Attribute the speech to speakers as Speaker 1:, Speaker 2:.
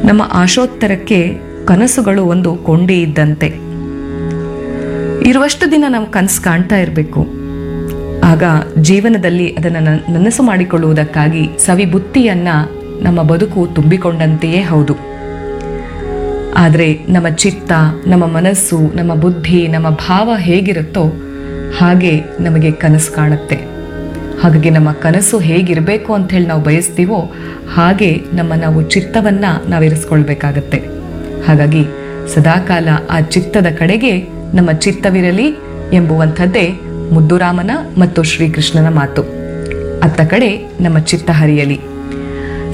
Speaker 1: ನಮ್ಮ ಆಶೋತ್ತರಕ್ಕೆ ಕನಸುಗಳು ಒಂದು ಕೊಂಡಿ ಇದ್ದಂತೆ ಇರುವಷ್ಟು ದಿನ ನಾವು ಕನಸು ಕಾಣ್ತಾ ಇರಬೇಕು ಆಗ ಜೀವನದಲ್ಲಿ ಅದನ್ನು ನ- ನನಸು ಮಾಡಿಕೊಳ್ಳುವುದಕ್ಕಾಗಿ ಸವಿ ಬುತ್ತಿಯನ್ನ ನಮ್ಮ ಬದುಕು ತುಂಬಿಕೊಂಡಂತೆಯೇ ಹೌದು ಆದರೆ ನಮ್ಮ ಚಿತ್ತ ನಮ್ಮ ಮನಸ್ಸು ನಮ್ಮ ಬುದ್ಧಿ ನಮ್ಮ ಭಾವ ಹೇಗಿರುತ್ತೋ ಹಾಗೆ ನಮಗೆ ಕನಸು ಕಾಣುತ್ತೆ ಹಾಗಾಗಿ ನಮ್ಮ ಕನಸು ಹೇಗಿರಬೇಕು ಅಂತ ಹೇಳಿ ನಾವು ಬಯಸ್ತೀವೋ ಹಾಗೆ ನಮ್ಮ ನಾವು ಚಿತ್ತವನ್ನ ನಾವಿರಿಸ್ಕೊಳ್ಬೇಕಾಗತ್ತೆ ಹಾಗಾಗಿ ಸದಾಕಾಲ ಆ ಚಿತ್ತದ ಕಡೆಗೆ ನಮ್ಮ ಚಿತ್ತವಿರಲಿ ಎಂಬುವಂಥದ್ದೇ ಮುದ್ದುರಾಮನ ಮತ್ತು ಶ್ರೀಕೃಷ್ಣನ ಮಾತು ಅತ್ತ ಕಡೆ ನಮ್ಮ ಚಿತ್ತ ಹರಿಯಲಿ